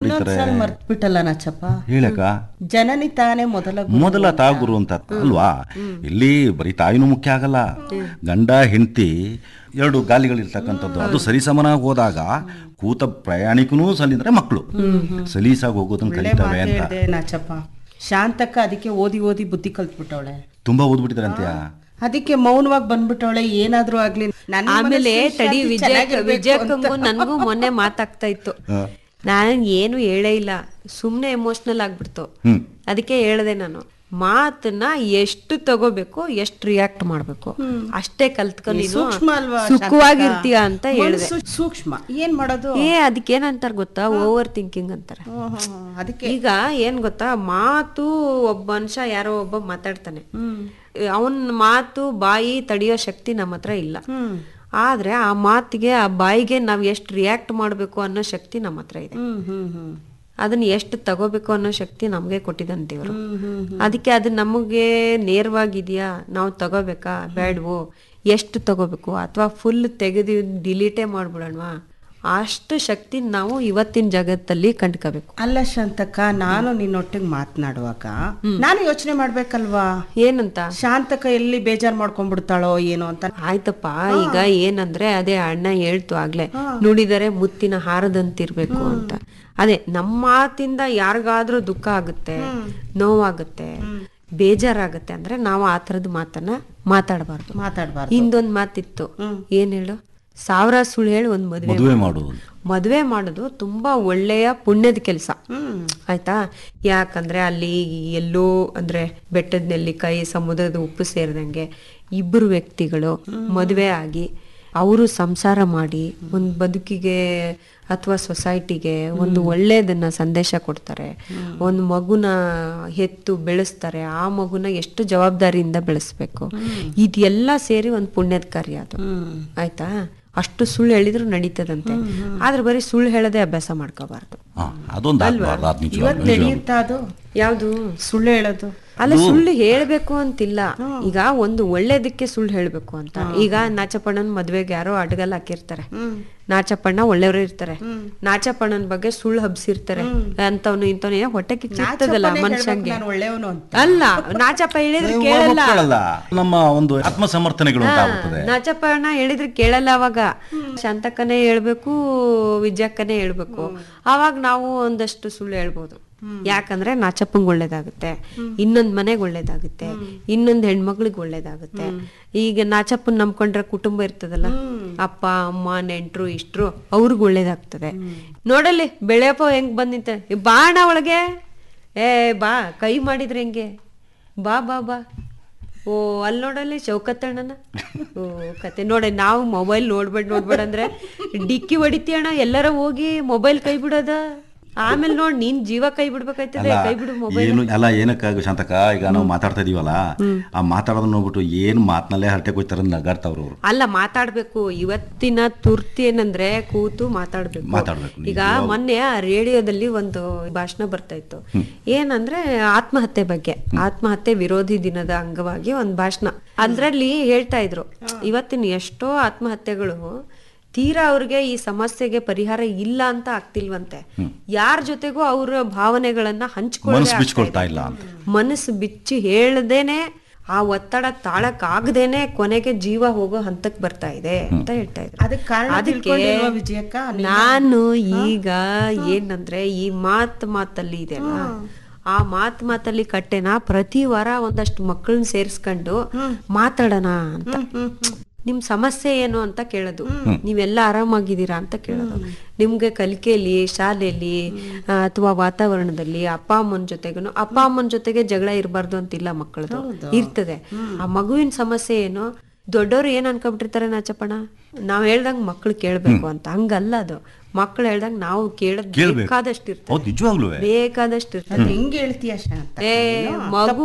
ಹೊಡಿತಾರೆ ಮರ್ತ್ ಬಿಟ್ಟಲ್ಲ ನಾಚಪ್ಪ ಹೇಳಕ ಜನನಿ ತಾನೇ ಮೊದಲ ಗುರು. ಮೊದಲ ತಾ ಗುರು ಅಂತ ಅಲ್ವಾ ಇಲ್ಲಿ ಬರೀ ತಾಯಿನೂ ಮುಖ್ಯ ಆಗಲ್ಲ ಗಂಡ ಹೆಂಡತಿ ಎರಡು ಗಾಲಿಗಳಿರ್ತಕ್ಕಂಥದ್ದು ಅದು ಸರಿಸಮನಾಗಿ ಹೋದಾಗ ಕೂತ ಪ್ರಯಾಣಿಕನೂ ಸಲಿಂದ್ರೆ ಮಕ್ಕಳು ಸಲೀಸಾಗಿ ಹೋಗೋದನ್ನ ಒಳ್ಳೆ ಕಲಿತವೆ ಮಾತು ಅಂತ ಹೇಳ್ದೆ ನಾಚಪ್ಪ ಶಾಂತಕ್ಕ ಅದಕ್ಕೆ ಓದಿ ಓದಿ ಬುದ್ಧಿ ಕಲ್ತ್ಬಿಟ್ಟವಳೆ ತುಂಬಾ ಓದ್ಬಿಟ್ಟಿದ್ದಾರೆ ಅಂತ್ಯಾ ಅದಕ್ಕೆ ಮೌನವಾಗಿ ಬಂದ್ಬಿಟ್ಟವಳೆ ಏನಾದ್ರೂ ಆಗ್ಲಿ ನನ್ನ ಆಮೇಲೆ ಮನಸ್ಸು ತಡಿ ಶಾಂತಿ ವಿಜಯ ಚೆನ್ನಾಗಿರ್ಬೇಕು ವಿಜಯಕ್ಕಂಗೂ ಅಂತ. ನನ್ಗೂ ಮೊನ್ನೆ ಮಾತಾಗ್ತಾ ಇತ್ತು ನಾನು ಏನು ಹೇಳೇ ಇಲ್ಲ ಸುಮ್ನೆ ಎಮೋಷನಲ್ ಆಗ್ಬಿಡ್ತು ಹ್ಮ್ ಅದಕ್ಕೆ ಹೇಳ್ದೆ ನಾನು ಮಾತನ್ನ ಎಷ್ಟು ತಗೋಬೇಕು ಎಷ್ಟು ರಿಯಾಕ್ಟ್ ಮಾಡ್ಬೇಕು ಅಷ್ಟೇ ಕಲ್ತ್ಕೊ ನೀನು ಸೂಕ್ಷ್ಮ ಅಲ್ವಾ ಸುಖವಾಗಿರ್ತೀಯ ಅಂತ ಶಾಂತಕ್ಕ? ಹೇಳ್ದೆ ಮನಸ್ಸು ಸೂಕ್ಷ್ಮ ಏನ್ ಮಾಡೋದು ಏ ಅದಕ್ಕೇನಂತಾರ ಗೊತ್ತಾ ಓವರ್ ಥಿಂಕಿಂಗ್ ಅಂತಾರೆ ಹ್ಮ್, ಹ್ಮ್, ಹ್ಮ್. ಅದಕ್ಕೆ ಈಗ ಏನ್ ಗೊತ್ತಾ ಮಾತು ಒಬ್ಬ ಮನುಷ್ಯ ಯಾರೋ ಒಬ್ಬ ಮಾತಾಡ್ತಾನೆ ಅವನ್ ಮಾತು ಬಾಯಿ ತಡಿಯೋ ಶಕ್ತಿ ನಮ್ಮ ಹತ್ರ ಇಲ್ಲ ಆದ್ರೆ ಆ ಮಾತಿಗೆ ಆ ಬಾಯಿಗೆ ನಾವ್ ಎಷ್ಟು ರಿಯಾಕ್ಟ್ ಮಾಡ್ಬೇಕು ಅನ್ನೋ ಶಕ್ತಿ ನಮ್ಮ ಹತ್ರ ಇದೆ ಹ್ಮ್ ಹ್ಮ್ ಹ್ಮ್ ಅದನ್ನ ಎಷ್ಟು ತಗೋಬೇಕು ಅನ್ನೋ ಶಕ್ತಿ ನಮ್ಗೆ ಕೊಟ್ಟಿದ್ದಾನೆ ದೇವರು ಅದಕ್ಕೆ ಅದು ನಮಗೆ ನೇರವಾಗಿದೆಯಾ ನಾವು ತಗೋಬೇಕಾ ಬೇಡವೋ ಎಷ್ಟು ತಗೋಬೇಕು ಅಥವಾ ಫುಲ್ ತೆಗೆದು ಡಿಲೀಟೇ ಮಾಡ್ಬಿಡೋಣವಾ ಅಷ್ಟು ಶಕ್ತಿ ನಾವು ಇವತ್ತಿನ ಜಗತ್ತಲ್ಲಿ ಕಂಡ್ಕೋಬೇಕು ಅಲ್ಲ ಶಾಂತಕ್ಕ ನಾನು ನಿನ್ನೊಟ್ಟಿಗೆ ಮಾತನಾಡುವಾಗ ನಾನು ಯೋಚನೆ ಮಾಡ್ಬೇಕಲ್ವಾ ಏನಂತ ಶಾಂತಕ ಎಲ್ಲಿ ಬೇಜಾರ್ ಮಾಡ್ಕೊಂಡ್ಬಿಡ್ತಾಳೋ ಏನೋ ಅಂತ ಆಯ್ತಪ್ಪ ಈಗ ಏನಂದ್ರೆ ಅದೇ ಅಣ್ಣ ಹೇಳ್ತು ಆಗ್ಲೇ ನುಡಿದರೆ ಮುತ್ತಿನ ಹಾರದಂತಿರ್ಬೇಕು ಅಂತ ಅದೇ ನಮ್ಮ ಮಾತಿಂದ ಯಾರಿಗಾದ್ರೂ ದುಃಖ ಆಗುತ್ತೆ ನೋವಾಗುತ್ತೆ ಬೇಜಾರಾಗುತ್ತೆ ಅಂದ್ರೆ ನಾವು ಆ ಥರದ ಮಾತನ್ನ ಮಾತಾಡಬಾರ್ದು ಮಾತಾಡ್ಬಾರ್ದು ಹಿಂದೊಂದ್ ಮಾತಿತ್ತು ಏನ್ ಹೇಳು ಸಾವಿರ ಸುಳ್ಳು ಹೇಳಿ ಒಂದ್ ಮದ್ವೆ ಮದುವೆ ಮಾಡುವುದು ಮದುವೆ ಮಾಡೋದು ತುಂಬಾ ಒಳ್ಳೆಯ ಪುಣ್ಯದ ಕೆಲಸ ಆಯ್ತಾ ಯಾಕಂದ್ರೆ ಅಲ್ಲಿ ಎಲ್ಲೋ ಅಂದ್ರೆ ಬೆಟ್ಟದ ನೆಲ್ಲಿಕಾಯಿ ಸಮುದ್ರದ ಉಪ್ಪು ಸೇರಿದಂಗೆ ಇಬ್ಬರು ವ್ಯಕ್ತಿಗಳು ಮದುವೆ ಆಗಿ ಅವರು ಸಂಸಾರ ಮಾಡಿ ಒಂದು ಬದುಕಿಗೆ ಅಥವಾ ಸೊಸೈಟಿಗೆ ಒಂದು ಒಳ್ಳೆಯದನ್ನ ಸಂದೇಶ ಕೊಡ್ತಾರೆ ಒಂದು ಮಗುನ ಹೆತ್ತು ಬೆಳೆಸ್ತಾರೆ ಆ ಮಗುನ ಎಷ್ಟು ಜವಾಬ್ದಾರಿಯಿಂದ ಬೆಳೆಸ್ಬೇಕು ಇದೆಲ್ಲ ಸೇರಿ ಒಂದು ಪುಣ್ಯದ ಕಾರ್ಯ ಅದು ಆಯ್ತಾ ಅಷ್ಟು ಸುಳ್ಳು ಹೇಳಿದ್ರು ನಡೀತದಂತೆ ಆದ್ರೆ ಬರೀ ಸುಳ್ಳು ಹೇಳದೆ ಅಭ್ಯಾಸ ಮಾಡ್ಕೋಬಾರ್ದು ಹಾ ಅದೊಂದು ಆಗ್ಬಾರ್ದು ಅದು ನಿಜ ಇವತ್ ನಡೆಯುತ್ತಾ ಅದು ಯಾವುದು ಸುಳ್ಳು ಹೇಳೋದು ಅಲ್ಲ ಸುಳ್ಳು ಹೇಳ್ಬೇಕು ಅಂತಿಲ್ಲ ಈಗ ಒಂದು ಒಳ್ಳೇದಕ್ಕೆ ಸುಳ್ಳು ಹೇಳ್ಬೇಕು ಅಂತ ಈಗ ನಾಚಪ್ಪಣ್ಣನ ಮದ್ವೆಗೆ ಯಾರೋ ಅಡ್ಗಲ್ ಹಾಕಿರ್ತಾರೆ ನಾಚಪ್ಪಣ್ಣ ಒಳ್ಳೆಯವರು ಇರ್ತಾರೆ ನಾಚಪ್ಪಣ್ಣನ ಬಗ್ಗೆ ಸುಳ್ಳು ಹಬ್ಸಿರ್ತಾರೆ ಅಂತವ್ನು ಇಂತವ್ನು ಏನೋ ಹೊಟ್ಟೆ ಕಿಚ್ಚಿರ್ತದಲ್ಲ ಮನುಷ್ಯಂಗೆ ನಾನು ಒಳ್ಳೆಯವನು ಅಂತ ಅಲ್ಲ ನಾಚಪ್ಪ ಹೇಳಿದ್ರೆ ಕೇಳಲ್ಲ ಕೇಳಲ್ಲ ನಮ್ಮ ಒಂದು ಆತ್ಮಸಮರ್ಥನೆಗಳು ಅಂತ ಆಗುತ್ತದೆ ನಾಚಪ್ಪಣ್ಣ ಹೇಳಿದ್ರೆ ಕೇಳಲ್ಲ ಅವಾಗ ಶಾಂತಕ್ಕನೇ ಹೇಳ್ಬೇಕು ವಿಜಯಕ್ಕನೇ ಹೇಳ್ಬೇಕು ಅವಾಗ ನಾವು ಒಂದಷ್ಟು ಸುಳ್ಳು ಹೇಳ್ಬೋದು ಯಾಕಂದ್ರೆ ನಾಚಪ್ಪಂಗ್ ಒಳ್ಳೇದಾಗುತ್ತೆ ಇನ್ನೊಂದ್ ಮನೆಗ್ ಒಳ್ಳೇದಾಗುತ್ತೆ ಇನ್ನೊಂದ್ ಹೆಣ್ಮಕ್ಳಿಗೆ ಒಳ್ಳೇದಾಗುತ್ತೆ ಈಗ ನಾಚಪ್ಪನ್ ನಂಬ್ಕೊಂಡ್ರೆ ಕುಟುಂಬ ಇರ್ತದಲ್ಲ ಅಪ್ಪ ಅಮ್ಮ ನೆಂಟ್ರು ಇಷ್ಟ್ರು ಅವ್ರಿಗೆ ಒಳ್ಳೇದಾಗ್ತದೆ ನೋಡಲ್ಲಿ ಬೆಳೆಯಪ್ಪ ಹೆಂಗ್ ಬಂದಿತ್ತೆ ಬಾಣ ಒಳಗೆ ಏ ಬಾ ಕೈ ಮಾಡಿದ್ರೆ ಹೆಂಗೆ ಬಾ ಬಾ ಬಾ ಓ ಅಲ್ಲಿ ನೋಡಲ್ಲಿ ಚೌಕತ್ತಣ್ಣನ ಓ ಕತೆ ನೋಡಿ ನಾವು ಮೊಬೈಲ್ ನೋಡ್ಬೇಡ ನೋಡ್ಬೇಡ ಅಂದ್ರೆ ಡಿಕ್ಕಿ ಹೊಡಿತೀಯಣ್ಣ ಎಲ್ಲರ ಹೋಗಿ ಮೊಬೈಲ್ ಕೈ ಬಿಡೋದ ಆಮೇಲೆ ನೋಡ್ ನೀನ್ ಜೀವ ಕೈ ಬಿಡ್ಬೇಕಾಯ್ತದೆ ಕೈ ಬಿಡು ಮೊಬೈಲ್ ಏನು ಅಲ್ಲ ಏನಕ್ಕಾಗ ಶಾಂತಕ ಈಗ ನಾವು ಮಾತಾಡ್ತಾ ಇದೀವಲ್ಲ ಆ ಮಾತಾಡೋದನ್ನ ನೋಡ್ಬಿಟ್ಟು ಏನ್ ಮಾತ್ನಲ್ಲೇ ಹರಟೆ ಕೊಯ್ತಾರ ನಗಾಡ್ತಾವ್ರು ಅವ್ರು ಅಲ್ಲ ಮಾತಾಡ್ಬೇಕು ಇವತ್ತಿನ ತುರ್ತಿ ಏನಂದ್ರೆ ಕೂತು ಮಾತಾಡ್ಬೇಕು ಮಾತಾಡ್ಬೇಕು ಈಗ ಮೊನ್ನೆ ಆ ರೇಡಿಯೋದಲ್ಲಿ ಒಂದು ಭಾಷಣ ಬರ್ತಾ ಇತ್ತು ಏನಂದ್ರೆ ಆತ್ಮಹತ್ಯೆ ಬಗ್ಗೆ ಆತ್ಮಹತ್ಯೆ ವಿರೋಧಿ ದಿನದ ಅಂಗವಾಗಿ ಒಂದು ಭಾಷಣ ಅದ್ರಲ್ಲಿ ಹೇಳ್ತಾ ಇದ್ರು ಇವತ್ತಿನ ಎಷ್ಟೋ ಆತ್ಮಹತ್ಯೆಗಳು ತೀರಾ ಅವ್ರಿಗೆ ಈ ಸಮಸ್ಯೆಗೆ ಪರಿಹಾರ ಇಲ್ಲ ಅಂತ ಆಗ್ತಿಲ್ವಂತೆ ಯಾರ ಜೊತೆಗೂ ಅವ್ರ ಭಾವನೆಗಳನ್ನ ಹಂಚ್ಕೊಳ್ಳೆ ಮನಸ್ಸು ಬಿಚ್ಕೊಳ್ತಾ ಇಲ್ಲ ಅಂತ ಮನಸ್ಸು ಬಿಚ್ಚಿ ಹೇಳ್ದೇನೆ ಆ ಒತ್ತಡ ತಾಳಕ್ ಆಗದೇನೆ ಕೊನೆಗೆ ಜೀವ ಹೋಗೋ ಹಂತಕ್ ಬರ್ತಾ ಇದೆ ಅಂತ ಹೇಳ್ತಾ ಇದ್ರು ಅದಕ್ಕೆ ಕಾರಣ ಅದಕ್ಕೆ ತಿಳ್ಕೊಂಡಿಲ್ವಾ ವಿಜಯಕ್ಕ ನಾನು ಈಗ ಏನಂದ್ರೆ ಈ ಮಾತ್ ಮಾತಲ್ಲಿ ಇದೆಯಲ್ಲ ಆ ಮಾತ್ ಮಾತಲ್ಲಿ ಕಟ್ಟೆನ ಪ್ರತಿ ವಾರ ಒಂದಷ್ಟು ಮಕ್ಕಳನ್ನ ಸೇರಿಸ್ಕೊಂಡು ಮಾತಾಡೋಣ ಅಂತ ನಿಮ್ ಸಮಸ್ಯೆ ಏನು ಅಂತ ಕೇಳೋದು ನೀವೆಲ್ಲ ಆರಾಮಾಗಿದ್ದೀರಾ ಅಂತ ಕೇಳೋದು ನಿಮ್ಗೆ ಕಲಿಕೆಯಲ್ಲಿ ಶಾಲೆಯಲ್ಲಿ ಅಥವಾ ವಾತಾವರಣದಲ್ಲಿ ಅಪ್ಪ ಅಮ್ಮನ ಜೊತೆಗೂ ಅಪ್ಪ ಅಮ್ಮನ ಜೊತೆಗೆ ಜಗಳ ಇರಬಾರ್ದು ಅಂತಿಲ್ಲ ಮಕ್ಕಳದು ಇರ್ತದೆ ಆ ಮಗುವಿನ ಸಮಸ್ಯೆ ಏನು ದೊಡ್ಡವ್ರು ಏನ್ ಅನ್ಕೊಂಡ್ಬಿಟ್ಟಿರ್ತಾರೆ ನಾಚಪ್ಪಣ ನಾವ್ ಹೇಳ್ದಂಗ್ ಮಕ್ಳು ಕೇಳ್ಬೇಕು ಅಂತ ಹಂಗಲ್ಲ ಅದು ಮಕ್ಳು ಹೇಳ್ದಂಗ್ ನಾವು ಕೇಳದ್ ಕೇಳ್ಬೇಕು. ಬೇಕಾದಷ್ಟು ಇರ್ತದೆ ಹೌದು ನಿಜವಾಗ್ಲೂ ಬೇಕಾದಷ್ಟು ಇರ್ತದೆ ಅದ್ ಹೆಂಗ್ ಹೇಳ್ತೀಯ ಶಾಂತ ಏ ಮಗು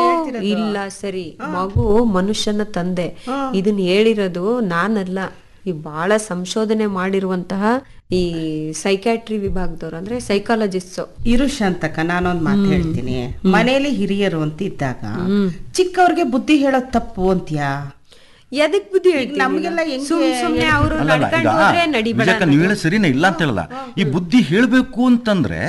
ಇಲ್ಲ ಸರಿ ಮಗು ಮನುಷ್ಯನ ತಂದೆ ಇದನ್ನ ಹೇಳಿರೋದು ನಾನಲ್ಲ ಈ ಬಹಳ ಸಂಶೋಧನೆ ಮಾಡಿರುವಂತಹ ಈ ಸೈಕ್ಯಾಟ್ರಿ ವಿಭಾಗದವ್ರು ಅಂದ್ರೆ ಸೈಕಾಲಜಿಸ್ಟ್ ಇರು ಶಾಂತಕ ನಾನೊಂದ್ ಮಾತು ಹೇಳ್ತೀನಿ ಮನೇಲಿ ಹಿರಿಯರು ಅಂತ ಇದ್ದಾಗ ಚಿಕ್ಕವ್ರಿಗೆ ಬುದ್ಧಿ ಹೇಳೋದ್ ತಪ್ಪು ಅಂತ್ಯಾ ಎದಕ್ ಬುದ್ಧಿ ಹೇಳ್ತೀವಿ ನಮ್ಗೆಲ್ಲ ಹೆಂಗೆ ಸುಮ್ ಸುಮ್ನೆ ಅವರು ಅಲ್ಲಲ್ಲ ನಡ್ಕೊಂಡು ಈಗ ಹೋದ್ರೆ ನಡಿಬೇಡ ವಿಜಯಕ್ಕ ನೀವ್ ಹೇಳೋದ್ ಸರಿನೇ ಇಲ್ಲ ಅಂತ ಹೇಳಲ್ಲ ಈ ಬುದ್ಧಿ ಹೇಳ್ಬೇಕು ಅಂತಂದ್ರೆ